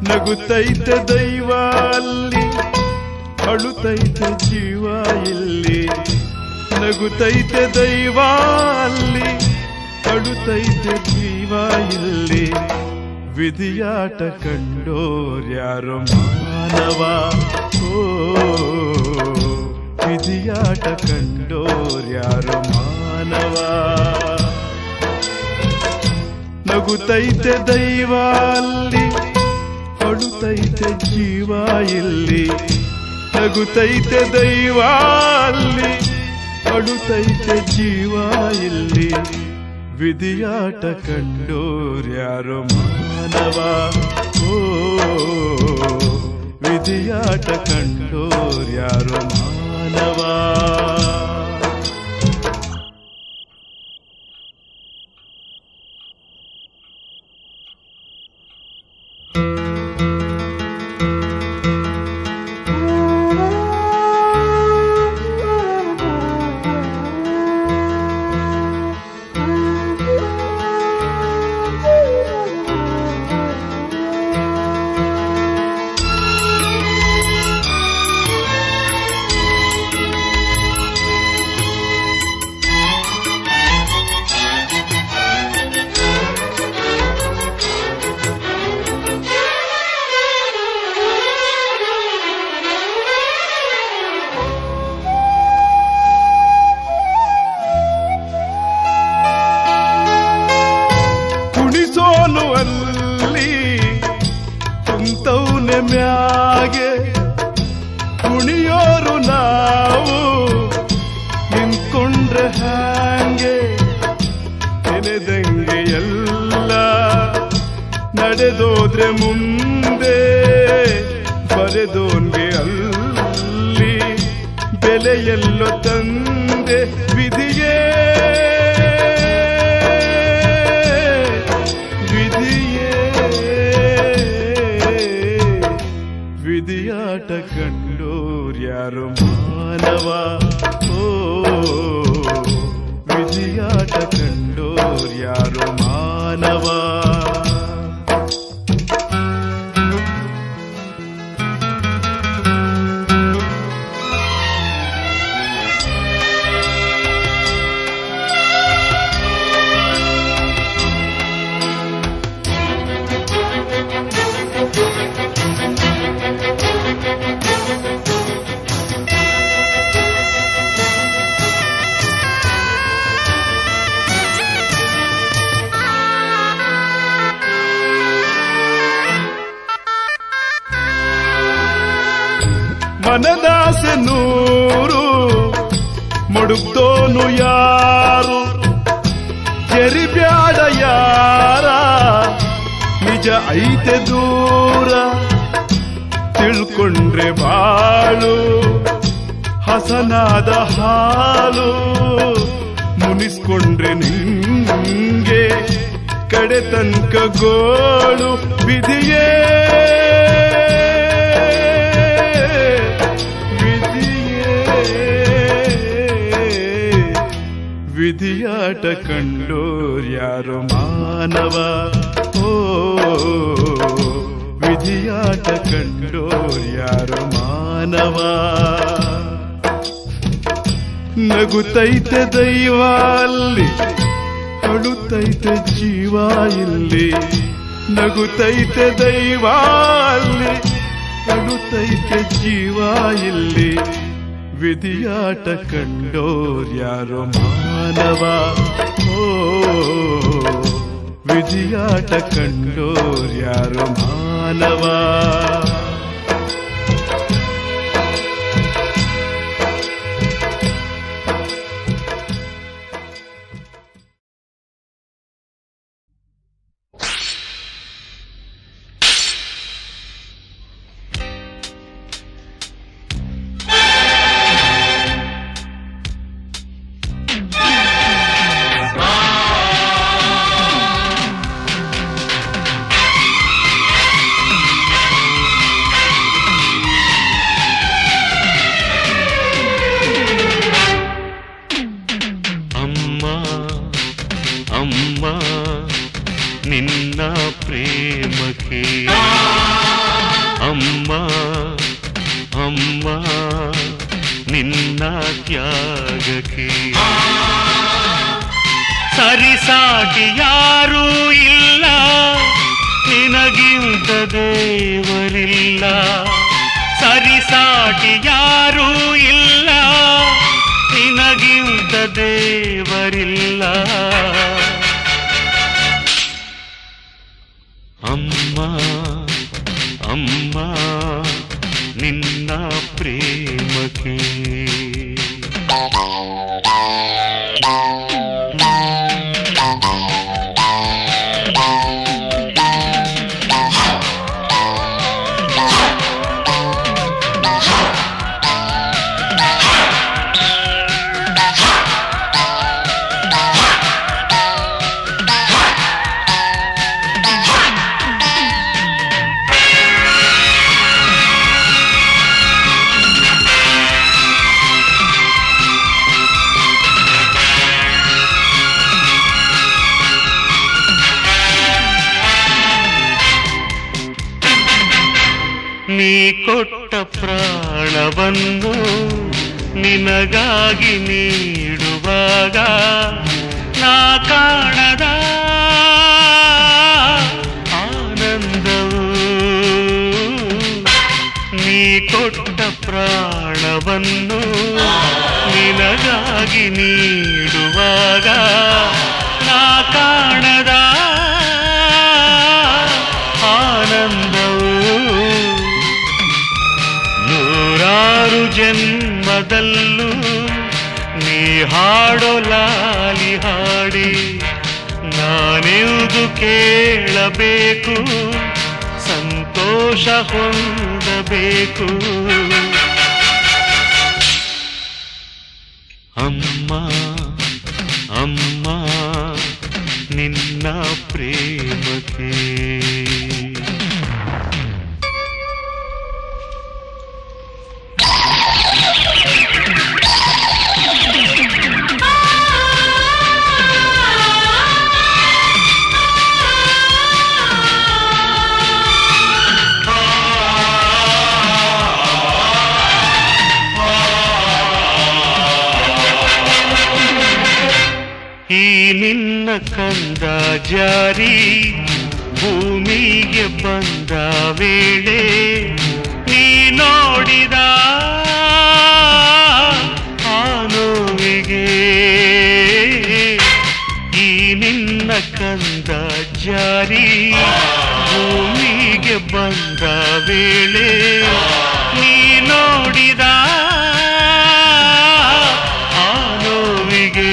ನಗುತ್ತೈತೆ ದೈವ ಅಲ್ಲಿ ಅಳುತ್ತೈತೆ ಜೀವ ಇಲ್ಲಿ ನಗುತ್ತೈತೆ ದೈವ ಅಲ್ಲಿ ಅಳುತ್ತೈತೆ ಜೀವ ಇಲ್ಲಿ ವಿಧಿಯಾಟ ಕಂಡೋರ್ಯಾರು ಮಾನವ ಓ ವಿಧಿಯಾಟ ಕಂಡೋರ್ಯಾರು ಮಾನವ ನಗುತ್ತೈತೆ ದೈವ ಅಲ್ಲಿ ಅಳುತ್ತೈತೆ ಜೀವ ಇಲ್ಲಿ ನಗುತ್ತೈತೆ ದೈವ ಅಲ್ಲಿ ಅಳುತ್ತೈತೆ ಜೀವ ಇಲ್ಲಿ ವಿಧಿಯಾಟ ಕಂಡೋರ್ಯಾರು ಮಾನವ ಓ ವಿಧಿಯಾಟ ಕಂಡೋರ್ಯಾರು ಮಾನವ ಕುಣಿಸೋನು ಅಲ್ಲಿ ಕುಂತೌನೆ ಮ್ಯಾಗೆ ಕುಣಿಯೋರು ನಾವು ನಿಂತ್ಕೊಂಡ್ರೆ ಹ್ಯಾಂಗೆ ನೆನೆದಂಗೆ ಎಲ್ಲ ನಡೆದೋದ್ರೆ ಮುಂದೆ ಬರೆದೋನ್ಗೆ ಅಲ್ಲಿ ಬೆಲೆಯೆಲ್ಲೋ ತಂದೆ ವಿಧಿಯೇ ವಿಧಿಯೇ ವಿಧಿಯಾಟ ಕಂಡೋರ್ಯಾರು ಮಾನವ ಓ ವಿಧಿಯಾಟ ಕಂಡೋರ್ಯಾರು ಮಾನವ ಮನದಾಸೆ ನೂರು ಮುಡುಕ್ತೋನು ಯಾರು ಕೆರಿಬ್ಯಾಡ ಯಾರ ನಿಜ ಐತೆ ದೂರ ತಿಳ್ಕೊಂಡ್ರೆ ಬಾಳು ಹಸನಾದ ಹಾಲು ಮುನಿಸ್ಕೊಂಡ್ರೆ ನಿಂಗೆ ಕಡೆ ತನಕ ಗೋಳು ವಿಧಿಯೇ ವಿಧಿಯೇ ವಿಧಿಯಾಟ ಕಂಡೋರ್ಯಾರು ಮಾನವ ಓ ವಿಧಿಯಾಟ ಕಂಡೋರ್ಯಾರು ಮಾನವ ನಗುತ್ತೈತೆ ದೈವ ಅಲ್ಲಿ ಅಳುತ್ತೈತೆ ಜೀವ ಇಲ್ಲಿ ನಗುತ್ತೈತೆ ದೈವ ಅಲ್ಲಿ ಅಳುತ್ತೈತೆ ಜೀವ ಇಲ್ಲಿ ವಿಧಿಯಾಟ ಕಂಡೋರ್ಯಾರು ಮಾನವ ಓ ವಿಧಿಯಾಟ ಕಂಡೋರ್ಯಾರು ಮಾನವ ಅಮ್ಮ ಅಮ್ಮ ನಿನ್ನ ಪ್ರೇಮಕ್ಕೆ ಸರಿಸಾಟಿ ಯಾರೂ ಇಲ್ಲ ನಿನಗಿಂತ ದೇವರಿಲ್ಲ ಸರಿಸಾಟಿ ಯಾರೂ ಇಲ್ಲ ನಿನಗಿಂತ ದೇವರಿಲ್ಲ ಅಮ್ಮ ಅಮ್ಮ ನಿನ್ನ ಪ್ರೇಮಕ್ಕೆ ನೀ ಕೊಟ್ಟ ಪ್ರಾಣವನ್ನು ನಿನಗಾಗಿ ನೀಡುವಾಗ ನಾ ಕಾಣದ ಆನಂದವು ನೀ ಕೊಟ್ಟ ಪ್ರಾಣವನ್ನು ನಿನಗಾಗಿ ನೀಡುವಾಗ ನಾ ಕಾಣದ ಆನಂದವು ನೂರಾರು ಜನ್ಮದಲ್ಲೂ ನೀ ಹಾಡೋ ಲಾಲಿ ಹಾಡಿ ನಾನೆಂದು ಕೇಳಬೇಕು ಸಂತೋಷ ಹೊಂದಬೇಕು ಅಮ್ಮ ಅಮ್ಮ ನಿನ್ನ ಪ್ರೇಮಕ್ಕೆ ಈ ನಿನ್ನ ಕಂದ ಜಾರಿ ಭೂಮಿಗೆ ಬಂದ ವೇಳೆ ನೀ ನೋಡಿದ ಆ ನೋವಿಗೆ ಈ ನಿನ್ನ ಕಂದ ಜಾರಿ ಭೂಮಿಗೆ ಬಂದ ವೇಳೆ ನೀ ನೋಡಿದ ಆ ನೋವಿಗೆ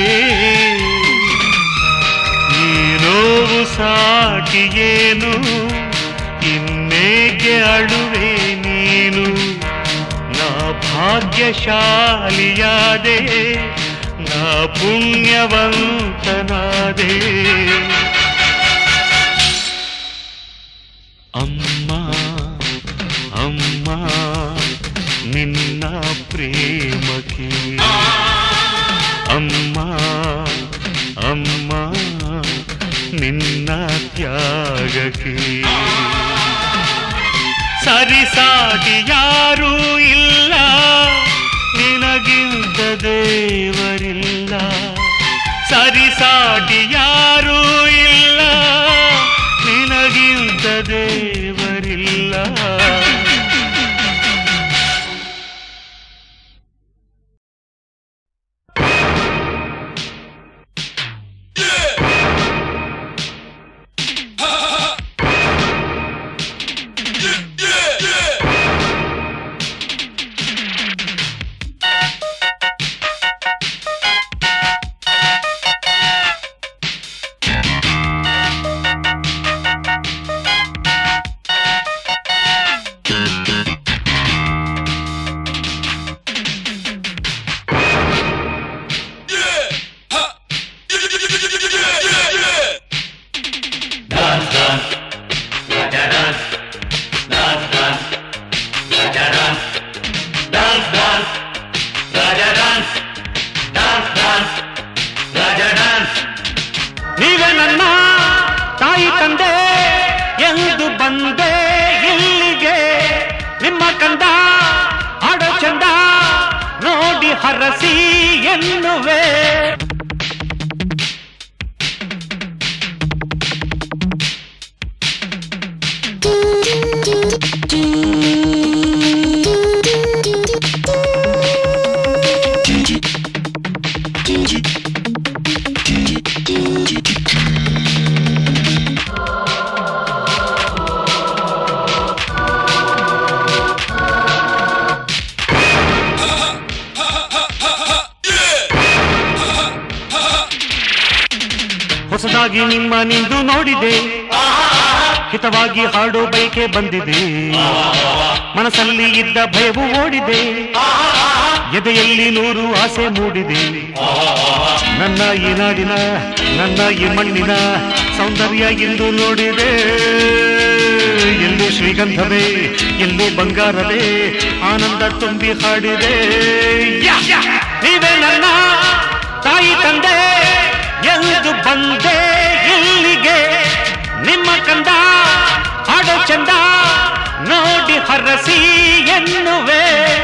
ಈ ನೋವು ಸಾಟಿಯೇನು ಇನ್ನೇಕೆ ಅಳುವೆ ನೀನು ನಾ ಭಾಗ್ಯಶಾಲಿಯಾದೆ ನಾ ಪುಣ್ಯವಂತನಾದೆ ಅಮ್ಮ ಅಮ್ಮ ನಿನ್ನ ಪ್ರೇಮಕ್ಕೆ ಅಮ್ಮ ಅಮ್ಮ ನಿನ್ನ ತ್ಯಾಗಕ್ಕೆ ಸರಿಸಾಟಿ ಯಾರೂ ಇಲ್ಲ ನಿನಗಿಂತ ದೇವರಿಲ್ಲ ಸರಿಸಾಟಿ ಯಾರೂ ಇಲ್ಲ ನಿನಗಿಂತ ದೇವರಿಲ್ಲ ನೀವೇ ನನ್ನ ತಾಯಿ ತಂದೆ ಎಂದು ಬಂದೆ ಇಲ್ಲಿಗೆ ನಿಮ್ಮ ಕಂದ ಆಡ ಚಂದ ನೋಡಿ ಹರಸಿ ಎನ್ನುವೆ ಹೊಸದಾಗಿ ನಿಮ್ಮ ನಿಂದು ನೋಡಿದೆ ಹಿತವಾಗಿ ಹಾಡೋ ಬೈಕೆ ಬಂದಿದೆ ಮನಸ್ಸಲ್ಲಿ ಇದ್ದ ಭಯವು ಓಡಿದೆ ಎದೆಯಲ್ಲಿ ನೂರು ಆಸೆ ಮೂಡಿದೆ ನನ್ನ ಈ ನಾಡಿನ ನನ್ನ ಈ ಮಣ್ಣಿನ ಸೌಂದರ್ಯ ಎಂದು ನೋಡಿದೆ ಎಲ್ಲೂ ಶ್ರೀಗಂಧವೇ ಎಲ್ಲೂ ಬಂಗಾರವೇ ಆನಂದ ತುಂಬಿ ಹಾಡಿದೆ ಯಾ, ಯಾ. ನೀವೇ ನನ್ನ ತಾಯಿ ತಂದೆ ಎಂದು ಬಂದೆ ಇಲ್ಲಿಗೆ ನಿಮ್ಮ ಕಂದ ಹಾಡೋ ಚಂದ ನೋಡಿ ಹರಸಿ ಎನ್ನುವೆ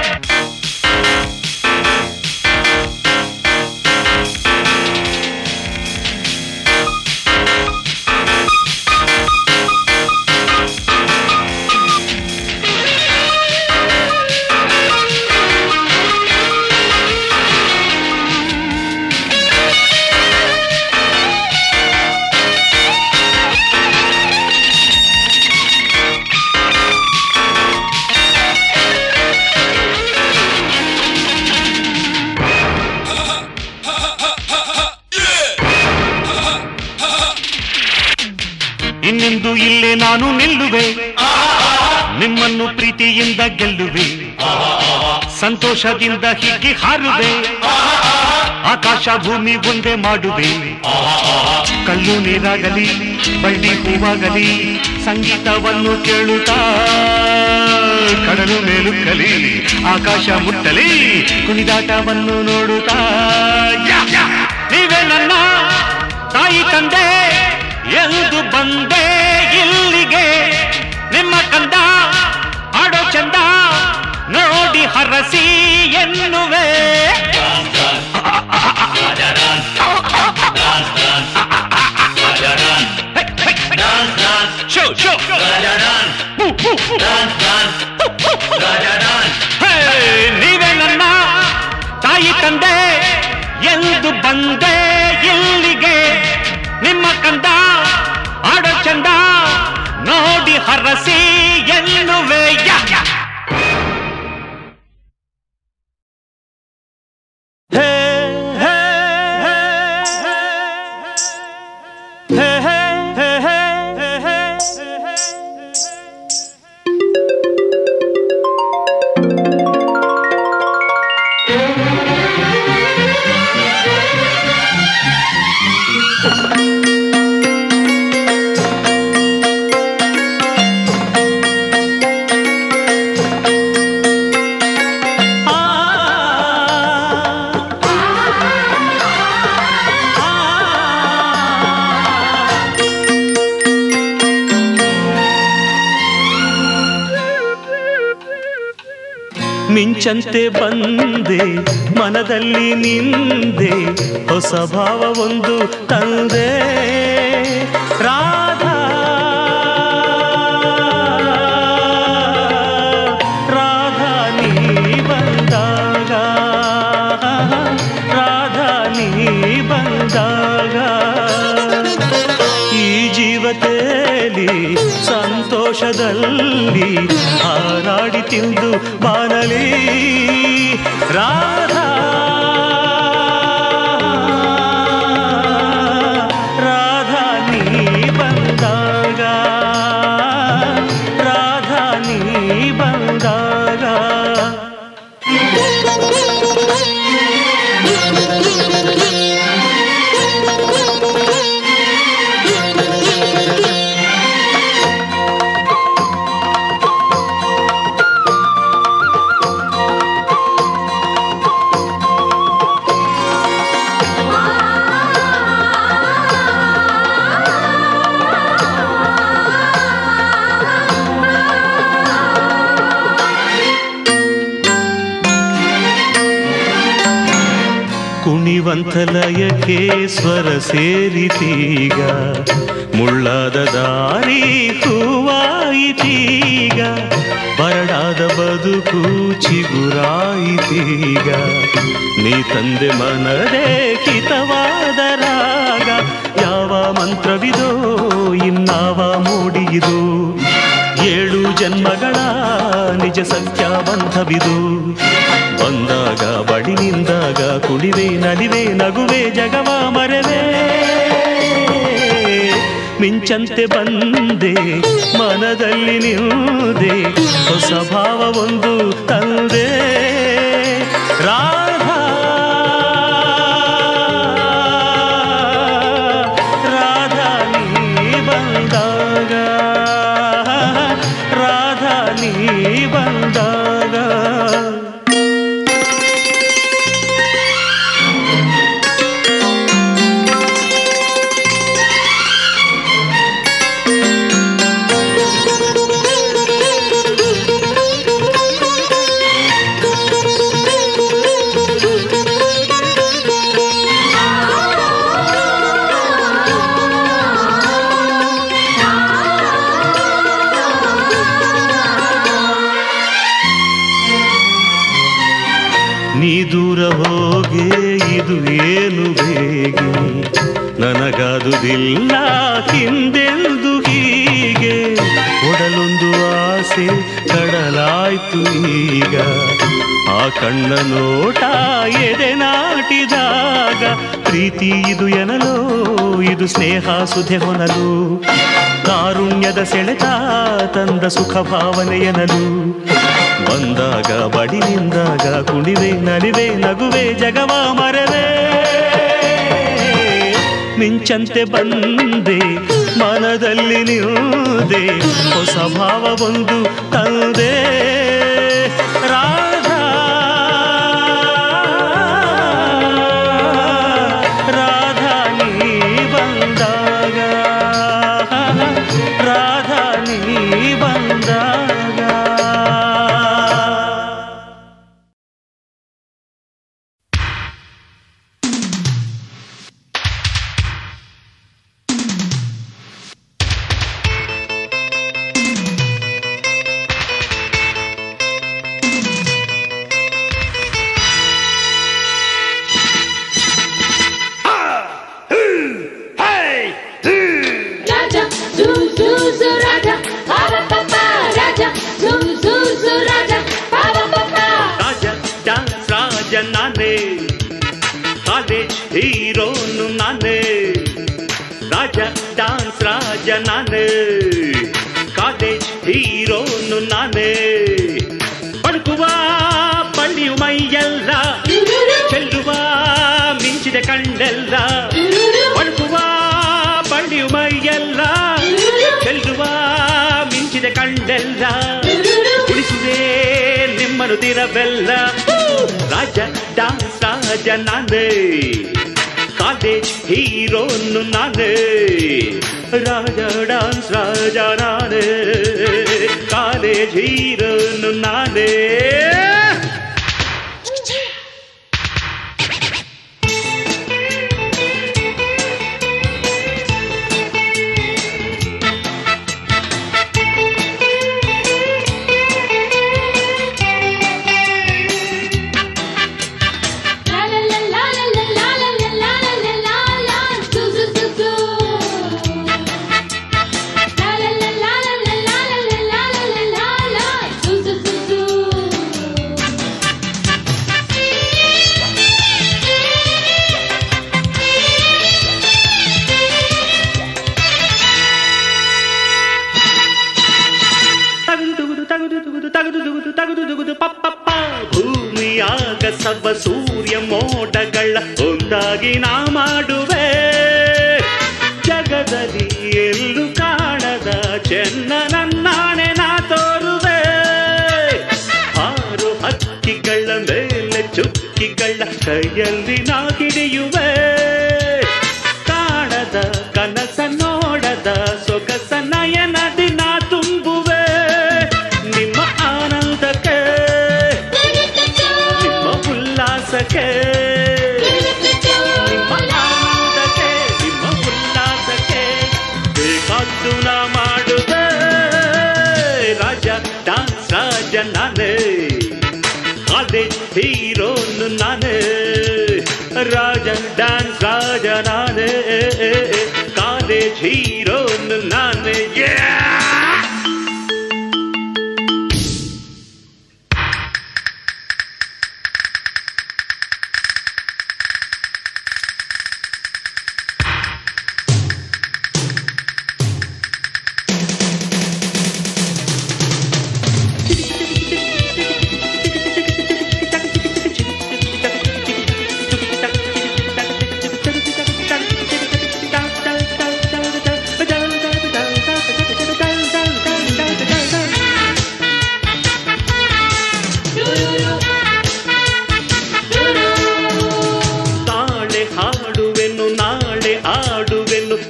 ಇನ್ನೆಂದು ಇಲ್ಲೇ ನಾನು ನಿಲ್ಲುವೆ ನಿಮ್ಮನ್ನು ಪ್ರೀತಿಯಿಂದ ಗೆಲ್ಲುವೆ ಸಂತೋಷದಿಂದ ಹೀಗೆ ಹಾರುವೆ ಆಕಾಶ ಭೂಮಿ ಒಂದೇ ಮಾಡುವೆ ಕಲ್ಲು ನೀರಾಗಲಿ ಬಳ್ಳಿ ಹೂವಾಗಲಿ ಸಂಗೀತವನ್ನು ಕೇಳುತ್ತಾ ಕಡಲು ಮೇಲುಕ್ಕಲಿ ಆಕಾಶ ಮುಟ್ಟಲಿ ಕುಣಿದಾಟವನ್ನು ನೋಡುತ್ತಾ ಯಾ, ಯಾ. ನೀವೇ ನನ್ನ ತಾಯಿ ತಂದೆ ಎಂದು ಬಂದೆ ಇಲ್ಲಿಗೆ ನಿಮ್ಮ ಕಂದ ಆಡೋ ಚಂದ ನೋಡಿ ಹರಸಿ ಎನ್ನುವೆ ಶೋ, ಶೋ. ಹೂ, ಹೂ, ಹೂ. ಹೇ, ನೀವೇ ನನ್ನ ತಾಯಿ ತಂದೆ ಎಂದು ಬಂದೆ ಇಲ್ಲಿಗೆ ನಿಮ್ಮ ಕಂದ ಆಡೋ ಚಂದ ನೋಡಿ ಹರಸಿ ಎನ್ನುವೆ ಯಾ, ಯಾ. ಹೇ, ಹೇ, ಹೇ, ಹೇ, ಹೇ, ಹೇ, ಹೇ, ಹೇ, ಹೇ, ಹೇ. ಮಿಂಚಂತೆ ಬಂದೆ ಮನದಲ್ಲಿ ನಿಂದೆ ಹೊಸ ಭಾವ ಒಂದು ತಂದೆ ರಾಧಾ ರಾಧಾ ನೀ ಬಂದಾಗ ರಾಧಾ ನೀ ಬಂದಾಗ ಈ ಜೀವತೆಯಲ್ಲಿ ಸಂತೋಷದಲ್ಲಿ ಹಾರಾಡಿ ತಿಂದು ಬಾನಲಿ ರಾಧಾ ರಾಧಾ ನೀ ಬಂದಾಗ ರಾಧಾ ನೀ ಬಂದಾಗ ಕುಣಿವಂತಲಯಕ್ಕೆ ಸ್ವರ ಸೇರಿತೀಗ ಮುಳ್ಳಾದ ದಾರಿ ಹೂವಾಯಿತೀಗ ಬರಡಾದ ಬದುಕು ಚಿಗುರಾಯಿತೀಗ ನೀ ತಂದೆ ಮನದೇ ಹಿತವಾದ ರಾಗ ಯಾವ ಮಂತ್ರವಿದೋ ಇನ್ನಾವ ಮೂಡಿಯಿದು ಏಳು ಜನ್ಮಗಳ ನಿಜ ಸಂಖ್ಯಾಬಂಧವಿದು ಬಂದಾಗ ಬಡಿ ನಿಂದಾಗ ಕುಡಿವೆ ನಲಿವೆ ನಗುವೆ ಜಗವ ಮರವೇ ಮಿಂಚಂತೆ ಬಂದೆ ಮನದಲ್ಲಿ ನಿಂದೆ ಹೊಸ ಭಾವ ಒಂದು ತಂದೆ ರಾಧಾ ರಾಧಾ ನೀ ಬಂದಾಗ ರಾಧಾ ನೀ ಬಂದಾಗ ನೀ ದೂರ ಹೋಗೆ ಇದು ಏನು ಬೇಗೆ ನನಗಾದುದಿಲ್ಲ ಹಿಂದೆಂದು ಹೀಗೆ ಒಡಲೊಂದು ಆಸೆ ಕಡಲಾಯ್ತು ಈಗ ಆ ಕಣ್ಣ ನೋಟ ಎದೆ ನಾಟಿದಾಗ ಪ್ರೀತಿ ಇದು ಎನಲೋ ಇದು ಸ್ನೇಹ ಸುಧೆ ಹೊನಲು ಕಾರುಣ್ಯದ ಸೆಳೆತ ತಂದ ಸುಖ ಭಾವನೆ ಎನಲು ಬಂದಾಗ ಬಡಿ ನಿಂದಾಗ ಕುಣಿವೆ ನಲಿವೆ ನಗುವೆ ಜಗವ ಮರವೇ ಮಿಂಚಂತೆ ಬಂದೆ ಮನದಲ್ಲಿ ನಿಂದೆ ಹೊಸ ಭಾವ ಒಂದು ತಂದೆ ರಾಧಾ ರಾಧಾ ನೀ ಬಂದಾಗ ರಾಧಾ ನೀ ಬಂದಾಗ Raja, zoo, zoo, zoo, Raja, Papa, Papa, Raja, zoo, zoo, zoo, Raja, Papa, Papa. Raja dance Raja ನಾನೇ ಕಾಲೇಜ್ ಹೀರೋನು ನಾನೇ ರಾಜ ಡ್ಯಾನ್ಸ್ ರಾಜ ನಾನೇ ಕಾಲೇಜ್ ಹೀರೋನು ನಾನೇ ಪಡುಕುವ ಪಳ್ಳಿಯು ಮೈಯೆಲ್ಲ ಚೆಲ್ಲುವ ಮಿಂಚಿದ ಕಣ್ಣೆಲ್ಲ ಪಡುಕುವ ಪಳ್ಳಿಯು ಮೈಯೆಲ್ಲ ಚೆಲ್ಲುವ ಮಿಂಚಿದ ಕಣ್ಣೆಲ್ಲ ಉಳಿಸುವೆ ನಿಮ್ಮನು ತಿರಬೆಲ್ಲ ರಾಜ ಡಾನ್ಸ್ ರಾಜ ನಾನೇ ಕಾಲೇಜ್ ಹೀರೋನು ನಾನೇ ರಾಜ ಡಾನ್ಸ್ ರಾಜ ನಾನೇ ಕಾಲೇಜ್ ಹೀರೋನು ನಾನೇ La la la la la la la la la la la la la, zoo, zoo, zoo, zoo. La la la la la la la la la la la la la, zoo, zoo, zoo, zoo. ತಗುದುಗುದು ತಗುದುಗುದು ತಗುದುಗುದು ತಗುದುಗುದು ಪಪ್ಪಪ್ಪ ಭೂಮಿಯಾಗ ಸವ ಸೂರ್ಯ ಮೋಡಗಳ ಒಂದಾಗಿ ನಾ ಮಾಡುವೆ ಜಗದಲ್ಲಿ ಎಲ್ಲೂ ಕಾಣದ ಚೆನ್ನ ನನ್ನಾಣೆ ನಾ ತೋರುವೆ ಆರು ಹಕ್ಕಿಗಳ ಮೇಲೆ ಚುಕ್ಕಿಗಳ ಕೈಯಲ್ಲಿ ನಾ ಹಿಡಿಯುವೆ ಕಾಣದ ಕನಸ ನೋಡದ ಸೊಗಸ ನಯನದಿ ನಾ ತುಂಬುವೆ ನಿಮ್ಮ ಆನಂದಕ್ಕೆ ನಿಮ್ಮ ಉಲ್ಲಾಸಕ್ಕೆ ನಿಮ್ಮ ಆನಂದಕ್ಕೆ ನಿಮ್ಮ ಉಲ್ಲಾಸಕ್ಕೆ ಬೇಕಾದ್ದು ನಾ ಮಾಡುವೆ ರಾಜ ಡಾನ್ಸ್ ರಾಜ ನಾನೇ ಕಾಲೇಜ್ ಹೀರೋನು ನಾನೇ ರಾಜ ಡ್ಯಾನ್ಸ್ ರಾಜ ನಾನೇ ಕಾಲೇಜ್ ಹೀರೋನು ನಾನೇ Yeah!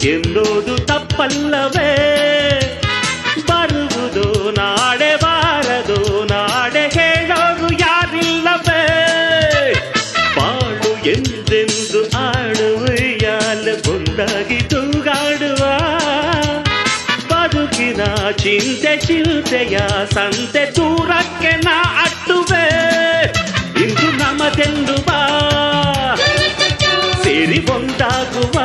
ಎಂದೋದು ತಪ್ಪಲ್ಲವೇ ಬರುವುದು ನಾಡೆ ಬಾರದು ನಾಡೆ ಹೇಳೋರು ಯಾರಿಲ್ಲವೇ ಬಾಳು ಎಂದೆಂದು ಆಡುವೆಯಾಲ ಒಂದಾಗಿ ತೂಗಾಡುವ ಬದುಕಿನ ಚಿಂತೆ ಚಿಂತೆಯ ಸಂತೆ ದೂರಕ್ಕೆ ನಾ ಅಟ್ಟುವೆ ಇಂದು ನಮದೆಂದು ಬಾ ಸೇರಿ ಒಂದಾಗುವ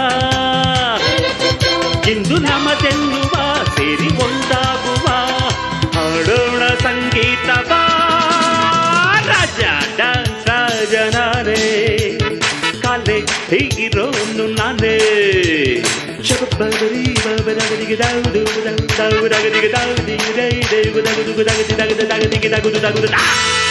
ಇಂದು ನಮದೆನ್ನುವ ಸೇರಿ ಒಂದಾಗುವ ಹಾಡೋಣ ಸಂಗೀತ ಬಾ ರಾಜ ಡ್ಯಾನ್ಸ್ ರಾಜನಾನೇ ಕಾಲೆ ಹೀಗಿರೋನು ನಾನೇ ಶಬರಿ ಬಬರಗದಿಗೆ ದಾವುದು ದಾವುದಗದಿಗೆ ದಾವುದಿಗೆ ದೈ ದೈವು ದಗದು ದಗದಿ ದಗದ ದಗದಿಗೆ ದಗುದು ದಗುದು ದಾ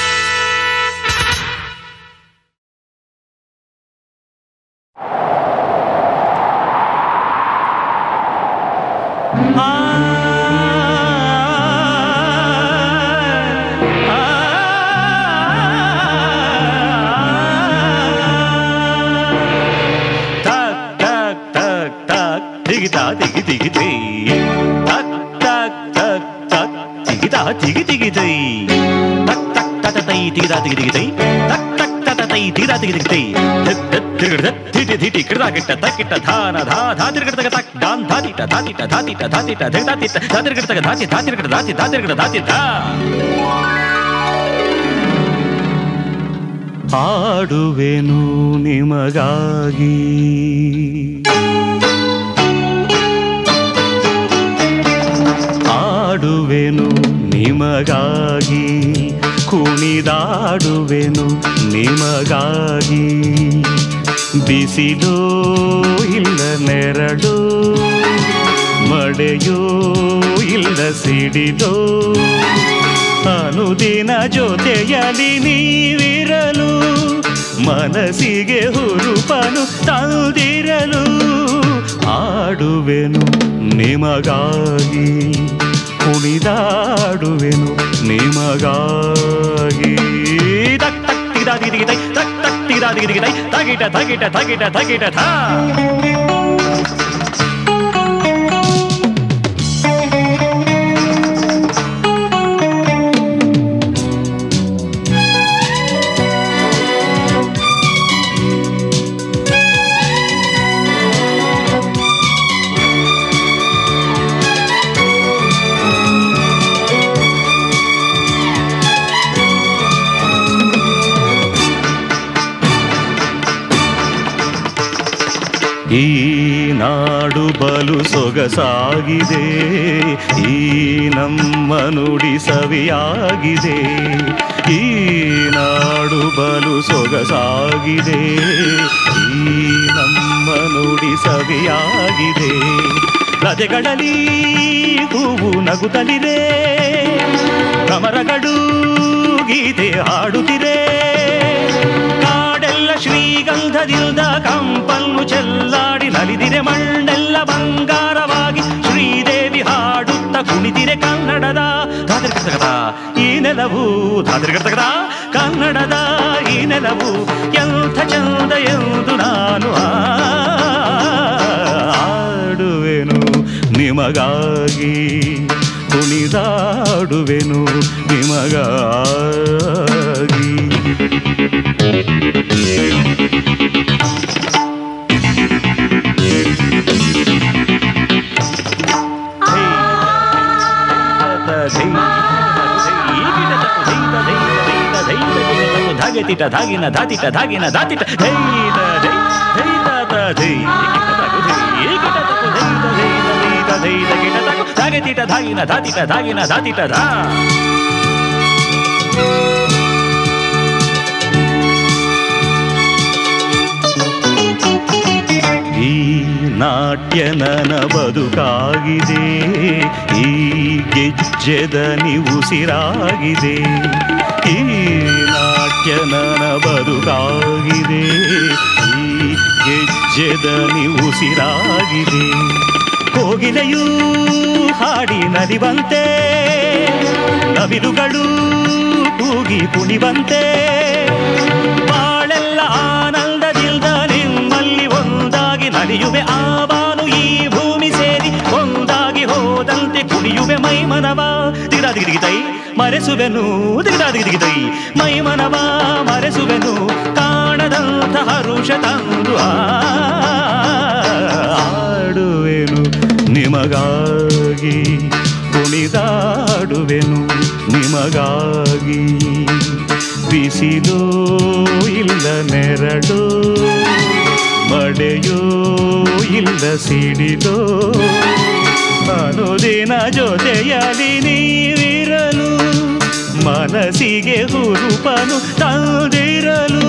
Tak, tak, tak, tak, digita, digi, digi, di. Tak, tak, tak, tak, digita, digi, digi, di. Tak, tak, tak, tak, tai, digita, digi, digi, di. Tak, tak, tak, tak, tai, digita, digi, digi, di. ಧತ್, ಧತ್, ತಿರುಗಡ, ಧತ್, ಧಿಟಿ, ಧಿಟಿ, ಕಿರ್ದ, ಗಿಟ್ಟ, ತಕ್ಕಿಟ್ಟ, ಧಾನ, ಧಾ, ಧಾ, ತಿರುಗಡ, ತಗ, ತಕ್, Don, ಧಾತಿಟ, ಧಾತಿಟ, ಧಾತಿಟ, ಧಾತಿಟ, ಧಗ್, ಧಾತಿಟ, ಧಾ, ತಿರುಗಡ, ತಗ, ಧಾತಿ, ಧಾ, ತಿರುಗಡ, ಧಾತಿ, ಧಾ, ತಿರುಗಡ, ಧಾತಿ, ಧಾ. ಹಾಡುವೆನು ನಿಮಗಾಗಿ ಹಾಡುವೆನು ನಿಮಗಾಗಿ ಕುಣಿದಾಡುವೆನು ನಿಮಗಾಗಿ ಬಿಸಿಲೋ ಇಲ್ಲ ನೆರಳು ಮಳೆಯೋ ಇಲ್ಲ ಸಿಡಿಲೋ ಅನುದಿನ ಜೊತೆಯಲಿ ನೀವಿರಲು ಮನಸ್ಸಿಗೆ ಹುರುಪನು ತಂದಿರಲು ಆಡುವೆನು ನಿಮಗಾಗಿ ಕುಣಿದಾಡುವೆನು ನಿಮಗಾಗಿ ತಕ್, ತಕ್, ತಿಗಿದ, ದಿಗಿ, ದಿಗಿ, ತೈ, ತಕ್, ತಕ್, ತಿಗಿದ, ದಿಗಿ, ದಿಗಿ, ತೈ, ತಗಿಟ, ತಗಿಟ, ತಗಿಟ, ತಗಿಟ, ಧಾ. ಈ ನಾಡು ಬಲು ಸೊಗಸಾಗಿದೆ ಈ ನಮ್ಮ ನುಡಿ ಸವಿಯಾಗಿದೆ ಈ ನಾಡು ಬಲು ಸೊಗಸಾಗಿದೆ ಈ ನಮ್ಮ ನುಡಿ ಸವಿಯಾಗಿದೆ ಲತೆಗಳಲ್ಲಿ ಹೂವು ನಗುತ್ತಲಿದೆ ಕಮರಗಳು ಗೀತೆ ಹಾಡುತ್ತಿದೆ ಕಾಡೆಲ್ಲ ಶ್ರೀಗಂಧದಿಂದ ಕಂಪನ್ನು ಚೆಲ್ಲಾಡಿ ನಲಿದಿರೆ ಮಣ್ಣೆಲ್ಲ ಬಂಗಾರವಾಗಿ ಶ್ರೀದೇವಿ ಹಾಡುತ್ತ ಕುಣಿದಿರೆ ಕನ್ನಡದ ಧಾತಿರ್ಗತಗದ ಈ ನೆಲವು ಧಾತಿರ್ಗತಗದ ಕನ್ನಡದ ಈ ನೆಲವು ಎಂಥ ಚಂದ ಎಂದು ನಾನು ಆಡುವೆನು ನಿಮಗಾಗಿ ಕುಣಿದಾಡುವೆನು ನಿಮಗಾಗಿ ಧಾಗೆತಿಟ ಧಾಗಿನ ಧಾತಿಟ ಧಾಗಿನ ಧಾತಿಟ ಧೈದ ಧೈ ಧೈದ ಧೈ ಏಕಿಟ ತಕು ಧೈದ ಧೈದ ಧೈದ ಧೈದ ಕಿಟ ತಕು ಧಾಗೆತಿಟ ಧಾಗಿನ ಧಾತಿಟ ಧಾಗಿನ ಧಾತಿಟ ಧಾ ಈ ನಾಟ್ಯ ನನ್ನ ಬದುಕಾಗಿದೆ ಈ ಗೆಜ್ಜೆದ ಉಸಿರಾಗಿದೆ ಈ ನಾಟ್ಯ ನನ್ನ ಬದುಕಾಗಿದೆ ಈ ಗೆಜ್ಜೆದ ಉಸಿರಾಗಿದೆ ಕೋಗಿಲೆಯೂ ಹಾಡಿ ನಲಿವಂತೆ ನವಿಲುಗಳು ಕೂಗಿ ಕುಣಿವಂತೆ ಬಾಳೆಲ್ಲ ಆನಂದದಿಂದ ನಿಮ್ಮಲ್ಲಿ ಒಂದಾಗಿ ನಲಿಯುವೆ ಆ ಬಾನು ಈ ಭೂ ಮೈ ಮನವ ದಿಗಿದ ದಿಗಿದಿಗಿದೈ ಮರೆಸುವೆನು ದಿಗಿದ ದಿಗಿದಿಗಿದೈ ಮೈ ಮನವ ಮರೆಸುವೆನು ಕಾಣದಂತ ಹರುಷ ತಂದು ಆಡುವೆನು ನಿಮಗಾಗಿ ಕುಣಿದಾಡುವೆನು ನಿಮಗಾಗಿ ಬಿಸಿಲೋ ಇಲ್ಲ ನೆರಳು ಮಡೆಯೋ ಇಲ್ಲ ಸಿಡಿಲೋ ಅನುದಿನ ಜೊತೆಯಲಿ ನೀವಿರಲು ಮನಸ್ಸಿಗೆ ಹುರುಪನು ತಂದಿರಲು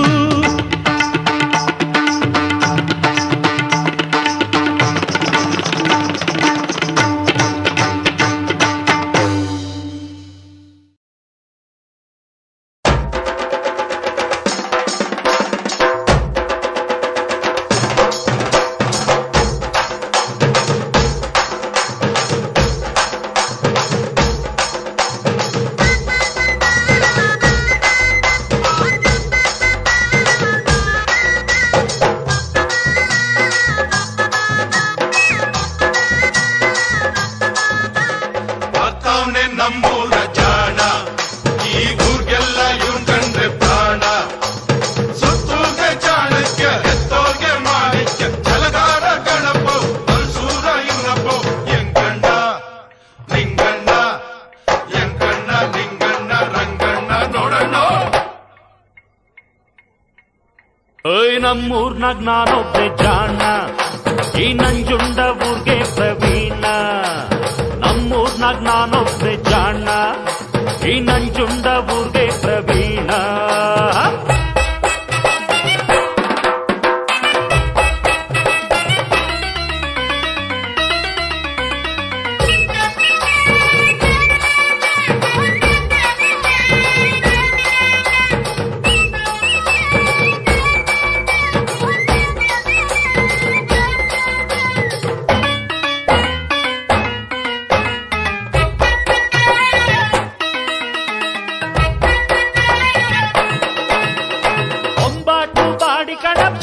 ಬರ್ತಾವ್ನೆ ನಮ್ಮೂರ ಜಾಣ ಈ ಊರ್ಗೆಲ್ಲ ಇವ್ನ್ ಕಂಡ್ರೆ ಪ್ರಾಣ ಸುತ್ತೂರ್ಗೆ ಚಾಣಕ್ಯ ಹೆತ್ತೋರ್ಗೆ ಮಾಣಿಕ್ಯ ಛಲಗಾರ ಗಣಪ ಮನ್ಸೂರ ಇವನಪ್ಪ ಎಂಕಣ್ಣ ಲಿಂಗಣ್ಣ ಎಂಕಣ್ಣ ಲಿಂಗಣ್ಣ ರಂಗಣ್ಣ ನೋಡಣ್ಣ ಓಯ್ ನಮ್ಮೂರ್ನಾಗ್ ನಾನೊಬ್ಬೆ ಜಾಣ ಈ ನಂಜುಂಡ ಊರ್ಗೆ ಪ್ರವೀಣ ನಮ್ಮೂರ್ನಾಗ್ ನಾನೊಬ್ಬೆ ಜಾಣ ಈ ನಂಜುಂಡ ಊರ್ಗೆ ಪ್ರವೀಣ ಒಂಬಾಟು ಬಾಡಿ ಕಣಪ್ಪ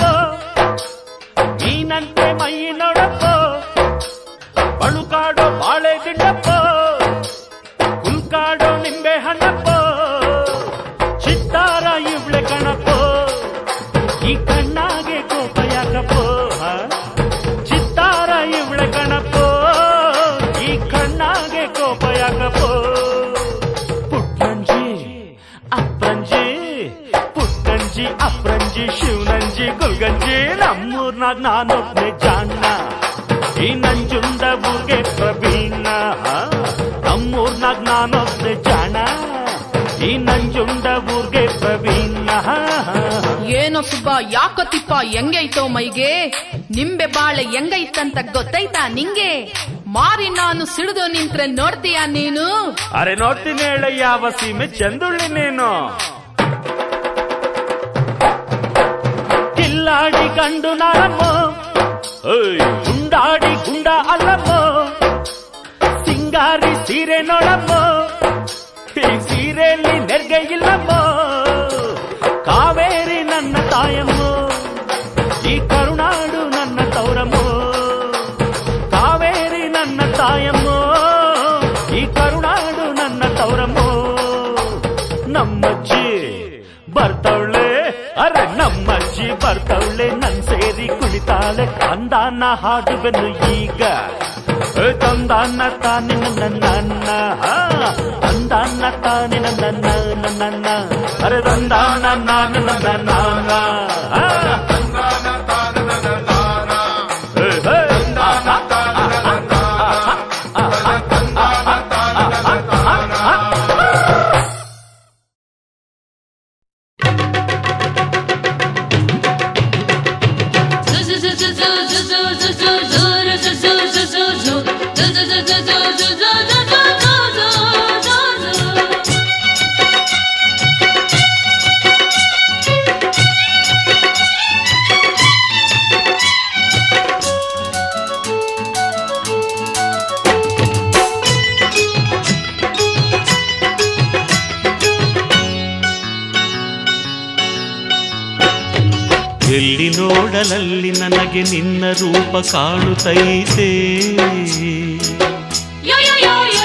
ನೀನಂತೆ ಮೈ ನೋಡಪ್ಪ ಬಳುಕಾಡೋ ಬಾಳೆ ದಿಂಡಪ್ಪ ಹುಲ್ಕಾಡೋ ನಿಂಬೆ ಹಣ್ಣಪ್ಪ ಚಿತ್ತಾರ ಇವ್ಳೆ ಕಣಪ್ಪ ಈ ಕಣ್ಣಾಗೆ ಕೋಪ ಯಾಕಪ್ಪ ಹ? ಚಿತ್ತಾರ ಇವ್ಳೆ ಕಣಪ್ಪ ಈ ಕಣ್ಣಾಗೆ ಕೋಪ ಯಾಕಪ್ಪ ಪುಟ್ಟಂಜಿ ಅಪ್ರಂಜಿ ಪುಟ್ಟಂಜಿ ಅಪ್ರಂಜಿ ಶಿವನಂಜಿ ಗುಲ್ಗಂಜಿ ನಮ್ಮೂರ್ನಾಗ್ ನಾನೊಬ್ನೆ ಜಾಣ ಈ ನಂಜುಂಡ ಊರ್ಗೆ ಪ್ರವೀಣ ನಮ್ಮೂರ್ನಾಗ್ ನಾನೊಬ್ನೆ ಜಾಣ ಈ ನಂಜುಂಡ ಊರ್ಗೆ ಪ್ರವೀಣ ಏನೋ ಸುಬ್ಬ ಯಾಕೋ ತಿಪ್ಪ ಹೆಂಗೈತೋ ಮೈಗೆ ನಿಂಬೆ ಬಾಳೆ ಹೆಂಗೈತಂತ ಗೊತ್ತೈತಾ ನಿಂಗೆ ಮಾರಿ ನಾನು ಸಿಡಿದು ನಿಂತ್ರೆ ನೋಡ್ತೀಯ ನೀನು ಅರೆ ನೋಡ್ತೀನಿ ಹೇಳ ಯಾವ ಸೀಮೆ ಚಂದುಳ್ಳಿ ನೀನು ಕಿಲ್ಲಾಡಿ ಗಂಡು ನಾರಮ್ಮ ಏಯ್, ಗುಂಡಾಡಿ ಗುಂಡ ಅಲ್ಲಮ್ಮ ಸಿಂಗಾರಿ ಸೀರೆ ನೋಡಮ್ಮ ಈ ಸೀರೆಯಲ್ಲಿ ನೆರ್ಗೆ ಇಲ್ಲಮ್ಮ ಕಾವೇರಿ ನನ್ನ ತಾಯಮ್ಮ ಈ ಕರುನಾಡು ನನ್ನ ತೌರಮ್ಮ ಕಾವೇರಿ ನನ್ನ ತಾಯಮ್ಮ ಈ ಕರುನಾಡು ನನ್ನ ತೌರಮ್ಮ ನಮ್ಮಜ್ಜಿ ಬರ್ತವಳೆ ಅರೆ ನಮ್ಮಜ್ಜಿ ಬರ್ತವಳೆ ನನ್ ಸೇರಿ ಕುಳಿತಾಳೆ ಅಂದಾನ ಹಾಡುವೆನು ಈಗ ಏ ತಂದಾನ ತಾನೆ ನನ್ನ ನನ್ನ ಅಂದಾನ ತಾನೆ ನನ್ನ ನನ್ನ ಅರೆ ತಂದಾನ ನಾನು ನನ್ನ ನಾನ ಎಲ್ಲಿ ನೋಡಲಲ್ಲಿ ನನಗೆ ನಿನ್ನ ರೂಪ ಕಾಣುತ್ತೈತೆ Yo yo yo yo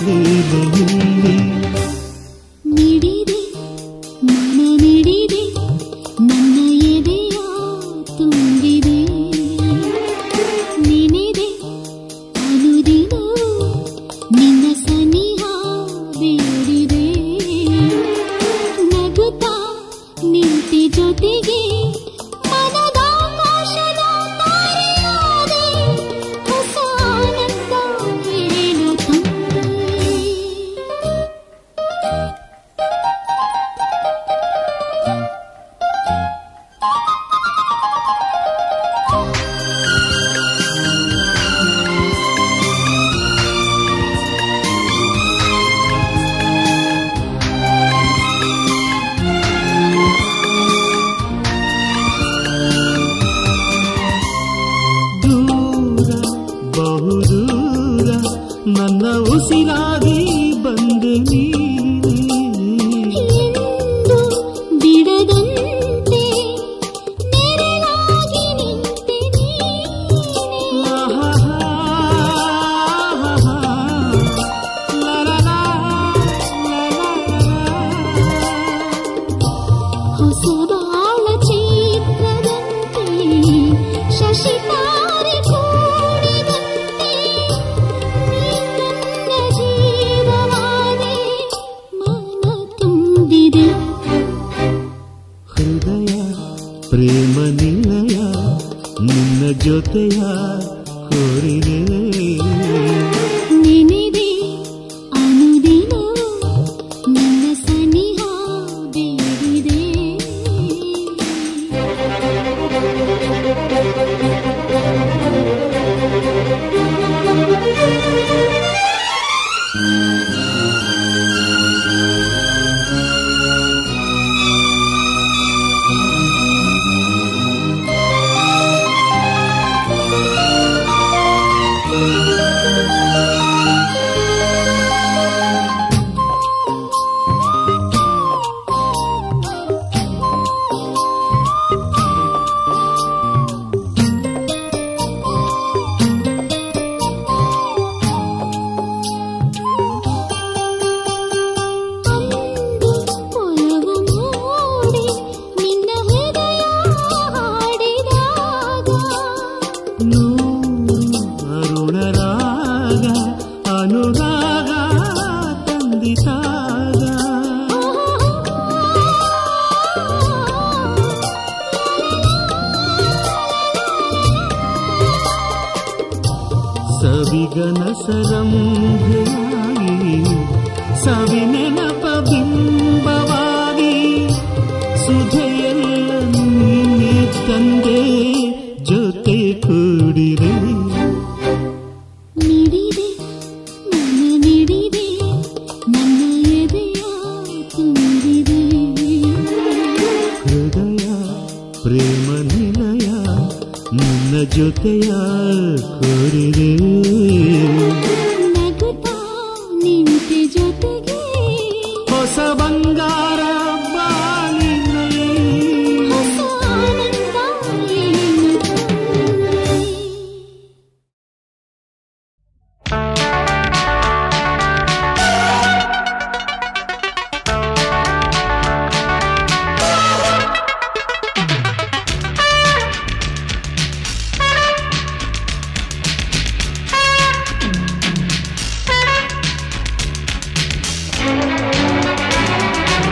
ಲೀಲೆಯಲ್ಲಿ ಮಿಡಿದೆ ಮನ ಮಿಡಿದೆ ನನ್ನ ಎದೆಯ ತುಂಬಿದೆ ನೆನೆದೆ ಅನುದಿನ ನಿನ್ನ ಸನಿಹ ಬೇಡಿದೆ ನಗುತ್ತಾ ನಿಂತೆ ಜೊತೆಗೆ ಮನದಾಕಾಶದ ತಾರೆಯಾದೆ ಹೊಸ ಆನಂದ ಹೇಳು ತಂದೆ ದೂರ ಬಹುದೂರ ನನ್ನ ಉಸಿರಾಗಿ ಬಂದೆ ನೀನೆ ಎಂದು ಬಿಡದಂತೆ ನೆರಳಾಗಿ ನಿಂತೆ ನೀನೆ ಹೊಸ ಬಾಳ ಚಿತ್ರದಂತೆ ಶಶಿತಾರೆ ಕೂಡಿದಂತೆ ನೀ ನನ್ನ ಜೀವವಾದೆ ಮನ ತುಂಬಿದೆ ಹೃದಯ ಪ್ರೇಮ ನಿಲಯ ನಿನ್ನ ಜೊತೆಯ ಕೋರಿದೆ ನೆನೆದೆ ಅನುದಿನ ನಿನ್ನ ಸನಿಹ ಬೇಡಿದೆ ಅಂದು ಒಲವು ಮೂಡಿ ನಿನ್ನ ಹೃದಯ ಹಾಡಿದಾಗ ನೂರು ಅರುಣರಾಗ ಅನುರಾಗ ತಂದಿತಾಗ ಸವಿಗನ ಸರಂಭೆಯಾಗಿ ಸವಿನೆನಪ ಬಿಂಬವಾಗಿ ಸುಧೆಯೆಲ್ಲ ನೀನೆ ತಂದೆ ಜೊತೆ ಕೂಡಿರೆ ಮಿಡಿದೆ ಮನ ಮಿಡಿದೆ ನನ್ನ ಎದೆಯ ತುಂಬಿದೆ ಹೃದಯ ಪ್ರೇಮ ನಿಲಯ ನಿನ್ನ ಜೊತೆಯ ಕೋರಿದೆ ನಗುತ್ತಾ ನಿಂತೆ ಜೊತೆಗೆ ಹೊಸ ಬಂಗಾರ ಬಾಳಿನಲ್ಲಿ ಹೊಸ ಆನಂದ ಏನು ತಂದೆ. Thank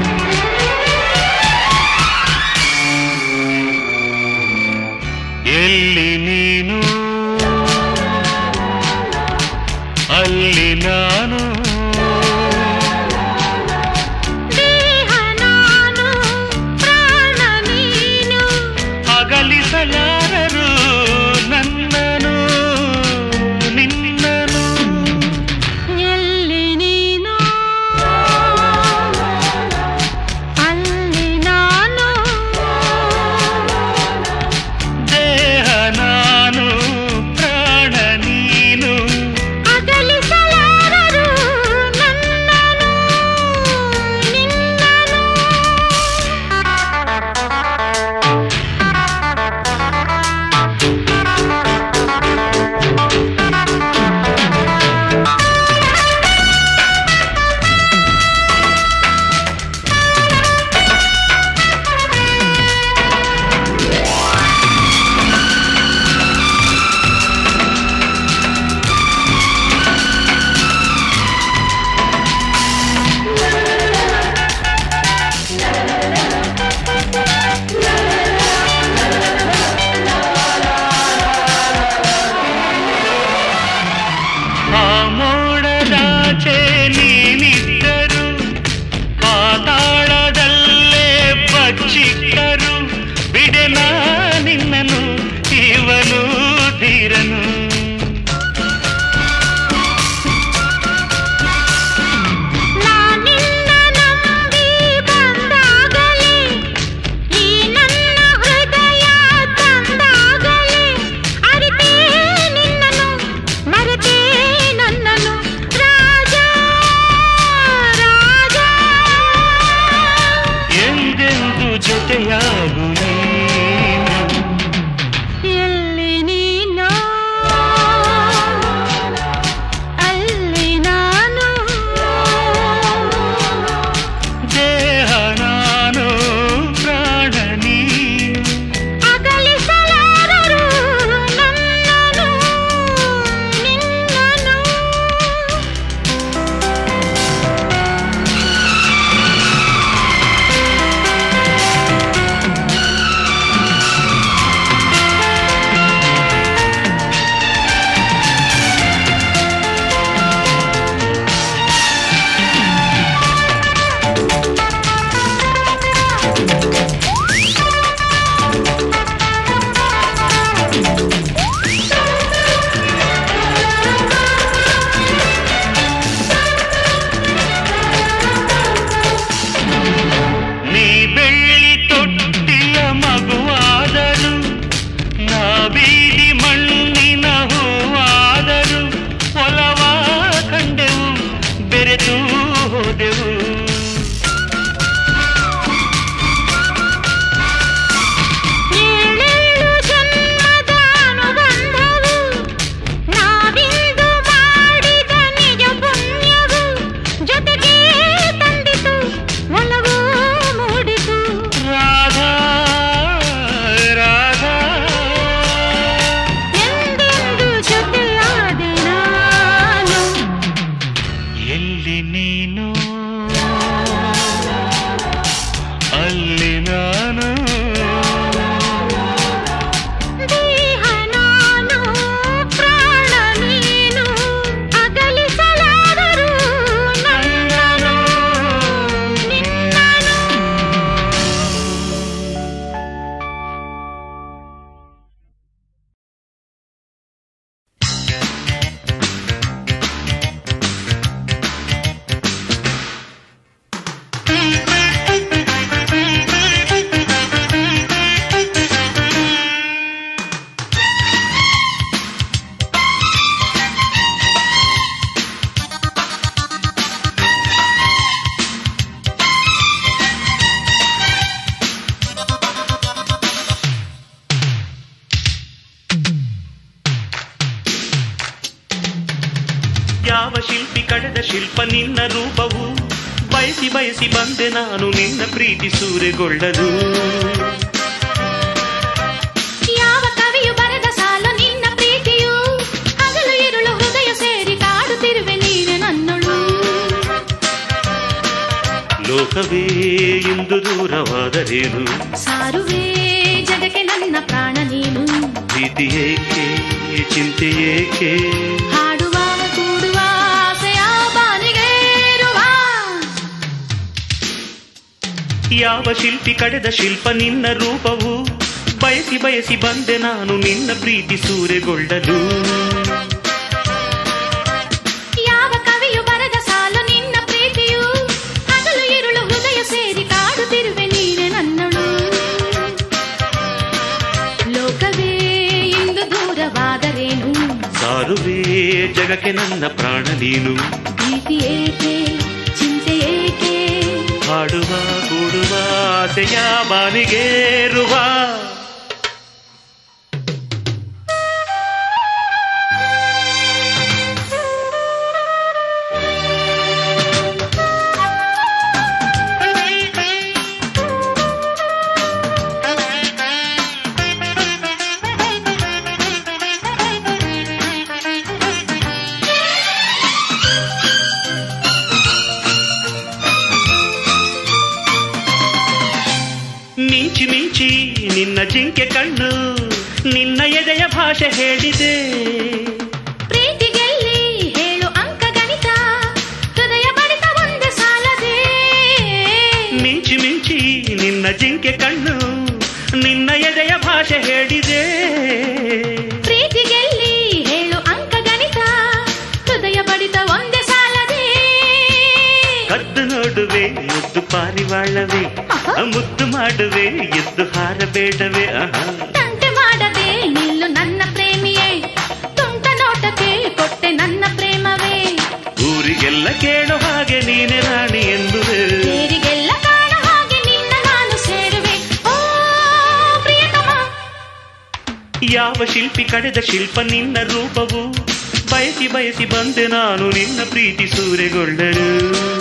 ಜೊತೆಯಾಗು ನೀನು ಎಲ್ಲಿ ನೀನು ಅಲ್ಲಿ ನಾನು ದೇಹ ನಾನು ಪ್ರಾಣ ನೀನು ಅಗಲಿಸಲಾರರು ನನ್ನನು ನಿನ್ನನು ನೀ ಬೆಳ್ಳಿ ತೊಟ್ಟಿಯ ಮಗುವಾದರು ನಾ ಬೀದಿ ಮಣ್ಣಿನ ಹೂವಾದರು ಒಲವ ಕಂಡೆವು ಬೆರೆತು ಹೋದೆವು ಏಳೇಳು ಜನ್ಮದ ಅನುಬಂಧವು ನಾವಿಂದು ಮಾಡಿದ ನಿಜ ಪುಣ್ಯವು ಜೊತೆಗೆ ತಂದಿತು ಒಲವು ಮೂಡಿತು ರಾಧಾ ರಾಧಾ ಎಂದೆಂದು ಜೊತೆಯಾದೆ ನಾನು ಎಲ್ಲಿ ನೀನು ಅಲ್ಲಿ ನಾನು ದೇಹ ನಾನು ಪ್ರಾಣ ನೀನು ಅಗಲಿಸಲಾರರು ನನ್ನನು ನಿನ್ನನು ಯಾವ ಶಿಲ್ಪಿ ಕಳೆದ ಶಿಲ್ಪ ನಿನ್ನ ರೂಪವು ಬಯಸಿ ಬಯಸಿ ಬಂದೆ ನಾನು ನಿನ್ನ ಪ್ರೀತಿ ಸೂರೆಗೊಳ್ಳಲು ಯಾವ ಕವಿಯು ಬರೆದ ಸಾಲು ನಿನ್ನ ಪ್ರೀತಿಯು ಹಗಲು ಇರುಳು ಹೃದಯ ಸೇರಿ ಕಾಡುತ್ತಿರುವೆ ನೀನೆ ನನ್ನಳು ಲೋಕವೇ ಇಂದು ದೂರವಾದರೇನು ಸಾರುವೆ ಜಗಕ್ಕೆ ನನ್ನ ಪ್ರಾಣ ನೀನು ಪ್ರೀತಿ ಏಕೆ ಚಿಂತೆ ಏಕೆ ಹಾಡುವ ಕೂಡುವ ಆಸೆಯ ಬಾನಿಗೇರುವ ಯಾವ ಶಿಲ್ಪಿ ಕಡೆದ ಶಿಲ್ಪ ನಿನ್ನ ರೂಪವು ಬಯಸಿ ಬಯಸಿ ಬಂದೆ ನಾನು ನಿನ್ನ ಪ್ರೀತಿ ಸೂರೆಗೊಳ್ಳಲು ಯಾವ ಕವಿಯು ಬರೆದ ಸಾಲು ನಿನ್ನ ಪ್ರೀತಿಯು ಹಗಲು ಇರುಳು ಹೃದಯ ಸೇರಿ ಕಾಡುತ್ತಿರುವೆ ನೀನೆ ನನ್ನಳು ಲೋಕವೇ ಇಂದು ದೂರವಾದರೇನು ಸಾರುವೆ ಜಗಕ್ಕೆ ನನ್ನ ಪ್ರಾಣ ನೀನು ಭೀತಿ ಏಕೆ ಚಿಂತೆ ಏಕೆ ಹಾಡುವ ಕೂಡುವ ಆಸೆಯ ಬಾನಿಗೇರುವ ಮಿಂಚಿ ಮಿಂಚಿ ನಿನ್ನ ಜಿಂಕೆ ಕಣ್ಣು ನಿನ್ನ ಎದೆಯ ಭಾಷೆ ಹೇಳಿದೆ ಪ್ರೀತಿಗೆಲ್ಲಿ ಹೇಳು ಅಂಕ ಗಣಿತ ಹೃದಯ ಬಡಿತ ಒಂದೇ ಸಾಲದೆ ಮಿಂಚಿ ಮಿಂಚಿ ನಿನ್ನ ಜಿಂಕೆ ಕಣ್ಣು ನಿನ್ನ ಎದೆಯ ಭಾಷೆ ಹೇಳಿದೆ ಪ್ರೀತಿಗೆಲ್ಲಿ ಹೇಳು ಅಂಕ ಗಣಿತ ಹೃದಯ ಬಡಿತ ಒಂದೇ ಸಾಲದೆ ಕದ್ದು ನೋಡುವೆ ಮುದ್ದು ಪಾರಿವಾಳವೇ ಮುದ್ದು ಮಾಡುವೆ ಎದ್ದು ಹಾರಬೇಡವೇ ಆಹಾ ತಂಟೆ ಮಾಡದೆ ನಿಲ್ಲು ನನ್ನ ಪ್ರೇಮಿಯೇ ತುಂಟ ನೋಟಕ್ಕೆ ಕೊಟ್ಟೆ ನನ್ನ ಪ್ರೇಮವೇ ಊರಿಗೆಲ್ಲ ಕೇಳೋ ಹಾಗೆ ನೀನೆ ರಾಣಿ ಎಂದುವೆ ಬೇರಿಗೆಲ್ಲ ಕಾಣ ಹಾಗೆ ನಿನ್ನ ನಾನು ಸೇರುವೆ ಯಾವ ಶಿಲ್ಪಿ ಕಡೆದ ಶಿಲ್ಪ ನಿನ್ನ ರೂಪವು ಬಯಸಿ ಬಯಸಿ ಬಂದೆ ನಾನು ನಿನ್ನ ಪ್ರೀತಿ ಸೂರೆಗೊಳ್ಳಲು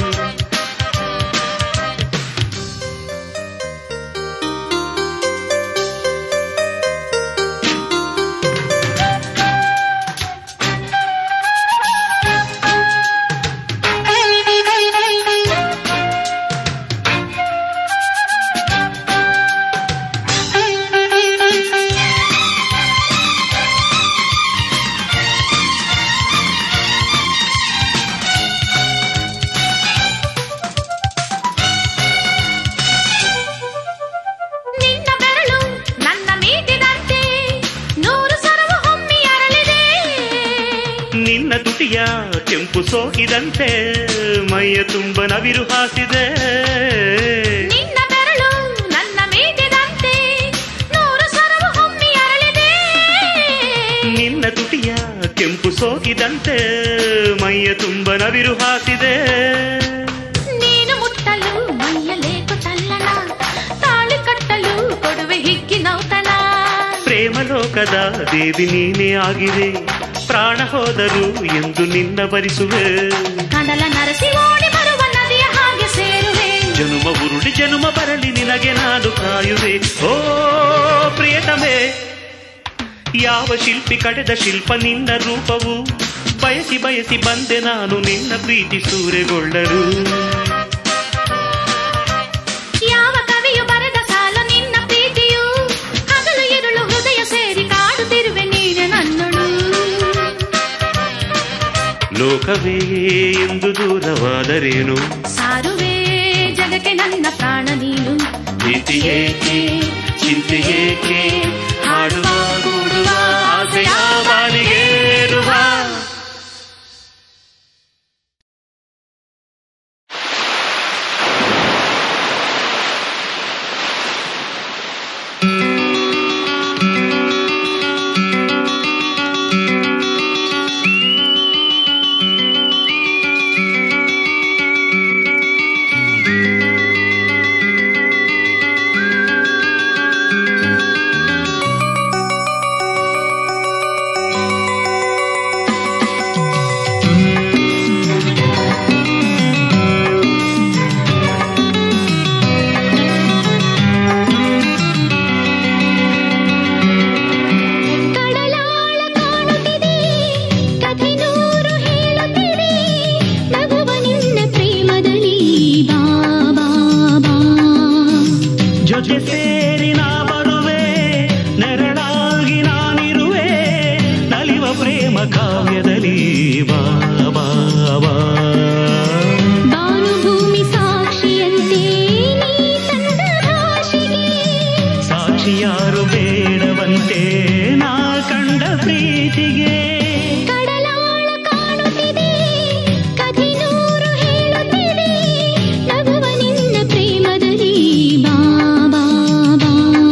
ನಿನ್ನ ಬೆರಳು ನನ್ನ ಮೀಟಿದಂತೆ ನೂರು ಸರವು ಹೊಮ್ಮಿ ಅರಳಿದೆ ನಿನ್ನ ತುಟಿಯ ಕೆಂಪು ಸೋಕಿದಂತೆ ಮೈಯ ತುಂಬ ನವಿರು ಹಾಸಿದೆ ನಿನ್ನ ಬೆರಳು ನನ್ನ ಮೀಟಿದಂತೆ ನೂರು ಸರವು ಹೊಮ್ಮಿ ಅರಳಿದೆ ನಿನ್ನ ತುಟಿಯ ಕೆಂಪು ಸೋಕಿದಂತೆ ಮೈಯ ತುಂಬ ನವಿರು ಹಾಸಿದೆ ನೀನು ಮುಟ್ಟಲು ಮೈಯ ಲೇಕು ತಲ್ಲಣ ತಾಳಿ ಕಟ್ಟಲು ಕೊಡುವೆ ಹಿಕ್ಕಿ ನೌತಣ ಪ್ರೇಮ ಲೋಕದ ದೇವಿ ನೀನೇ ಆಗಿದೆ ಪ್ರಾಣ ಹೋದರು ಎಂದು ನಿನ್ನ ಭರಿಸುವೆ ಕಡಲ ನರಸಿ ಓಡಿ ಬರುವ ನದಿಯ ಹಾಗೆ ಸೇರುವೆ ಜನುಮ ಉರುಳಿ ಜನುಮ ಬರಲಿ ನಿನಗೆ ನಾನು ಕಾಯುವೆ ಓ ಪ್ರಿಯತಮೆ ಯಾವ ಶಿಲ್ಪಿ ಕಡೆದ ಶಿಲ್ಪ ನಿನ್ನ ರೂಪವು ಬಯಸಿ ಬಯಸಿ ಬಂದೆ ನಾನು ನಿನ್ನ ಪ್ರೀತಿ ಸೂರೆಗೊಳ್ಳಲು ಯಾವ ಕವಿಯು ಬರೆದ ಸಾಲು ನಿನ್ನ ಪ್ರೀತಿಯು ಹಗಲು ಇರುಳು ಹೃದಯ ಸೇರಿ ಕಾಡುತ್ತಿರುವೆ ನೀನೆ ನನ್ನಳು ಲೋಕವೇ ಎಂದು ದೂರವಾದರೇನು ಸಾರುವೆ ಜಗಕ್ಕೆ ನನ್ನ ಪ್ರಾಣ ನೀನು ಭೀತಿ ಏಕೆ ಚಿಂತೆ ಏಕೆ ಹಾಡುವ ಕೂಡುವ ಆಸೆಯ ಬಾಲಿಗೇರುವ ಕಡಲಾಳ ಕಾಣುತ್ತಿದೆ ಕಥೆ ನೂರು ಹೇಳುತ್ತಿದೆ ನಗುವ ನಿನ್ನ ಪ್ರೇಮದಲ್ಲಿ ಬಾ ಬಾ ಬಾ ಜೊತೆ ಸೇರಿ ನಾ ಬರುವೆ ನೆರಳಾಗಿ ನಾನಿರುವೆ ನಲಿವ ಪ್ರೇಮ ಕಾವ್ಯದಲ್ಲಿ ಬಾ ಬಾ ಬಾ ಭಾನುಭೂಮಿ ಸಾಕ್ಷಿಯಂತೆ ನೀ ತಂದ ಭಾಷೆಗೆ ಸಾಕ್ಷಿಯಾರು ಬೇಡವಂತೆ ನಾ ಕಂಡ ಪ್ರೀತಿಗೆ ಕಡಲಾಳ ಕಾಣುತ್ತಿದೆ ಕಥೆ ನೂರು ಹೇಳುತ್ತಿದೆ ನಗುವ ನಿನ್ನ ಪ್ರೇಮದಲ್ಲಿ ಬಾ ಬಾ ಬಾ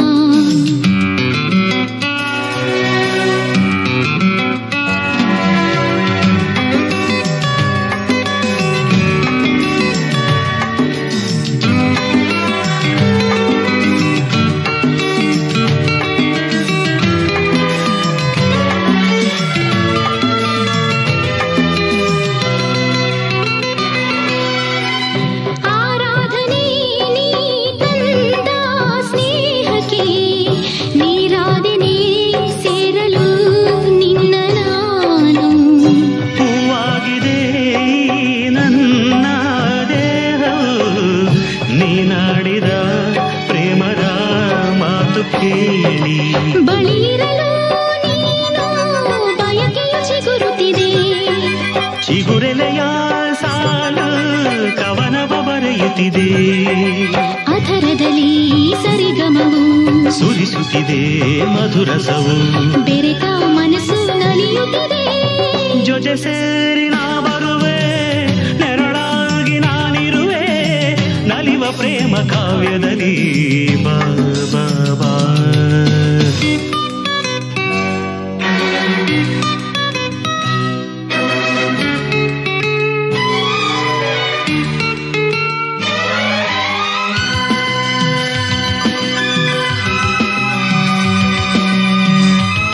ಆರಾಧನೆ ನೀ ತಂದ ಸ್ನೇಹಕ್ಕೆ ನೀರಾದನೆ ಸೇರಲು ನಿನ್ನ ನಾನು ಹೂವಾಗಿದೆ ಈ ನನ್ನ ದೇಹವು ನೀನಾಡಿದ ಪ್ರೇಮದ ಮಾತು ಕೇಳಿ ಬಳಿಯಿರಲು ನೀನು ಬಯಕೆಯ ಚಿಗುರುತ್ತಿದೆ ಚಿಗುರೆಲೆಯ ಸಾಲು ಕವನವ ಬರೆಯುತ್ತಿದೆ ಅಧರದಲ್ಲಿ ಸರಿಗಮವು ಸುರಿಸುತ್ತಿದೆ ಮಧುರಸವು ಬೆರೆತ ಮನಸ್ಸು ನಲಿಯುತ್ತಿದೆ ಜೊತೆ ಸೇರಿ ನಾ ಬರುವೆ ನೆರಳಾಗಿ ನಾನಿರುವೆ ನಲಿವ ಪ್ರೇಮ ಕಾವ್ಯದಲ್ಲಿ ಬಾ ಬಾ ಬಾ ಆ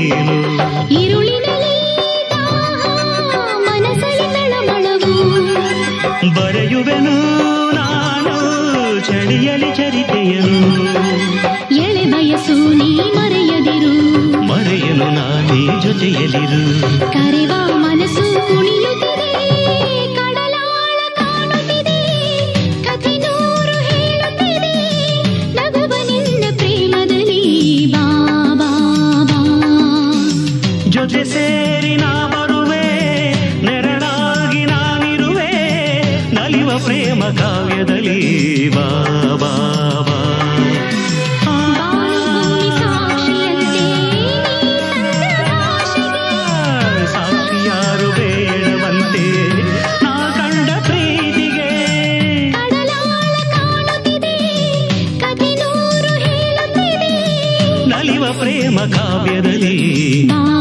ನೀನು ഇരുളിനലി ദാഹ മനസ്സಲಿ ತಳಮಳವು ಬರೆಯುವೆನು ನಾನು ಚಳಿಯಲಿ ಚರಿತೆಯನು ಎಳೆ ಬಯಸು ನೀ ಮರೆಯದಿರು ಮರೆಯನು ನಾನೇ ಜೊತೆಯಲಿರು ಕರೆವ ಮನಸ್ಸು ಕುಣಿಯುತ್ತಿದೆ ಕಡಲಾಳ ಕಾಣುತ್ತಿದೆ ಕಥೆ ನೂರು ಹೇಳುತ್ತಿದೆ ನಗುವ ನಿನ್ನ ಪ್ರೇಮದಲ್ಲಿ ಬಾ ಬಾ ಬಾ ಜೊತೆ ಸೇರಿ ನಾ ಬರುವೆ ನೆರಳಾಗಿ ನಾನಿರುವೆ ನಲಿವ ಪ್ರೇಮ ಕಾವ್ಯದಲ್ಲಿ ಬಾ ಬಾ ಬಾ ಬಾಳಿ ಸಾಕ್ಷಿಯಂತೆ ನೀ ತಂದ ಭಾಷೆಗೆ ಸಾಕ್ಷಿಯಾರು ಬೇಡವಂತೆ ನಾ ಕಂಡ ಪ್ರೀತಿಗೆ ಕಡಲಾಳ ಕಾಣುತ್ತಿದೆ ಕಥೆ ನೂರು ಹೇಳುತ್ತಿದೆ ನಲಿವ ಪ್ರೇಮ ಕಾವ್ಯದಲ್ಲಿ ಬಾ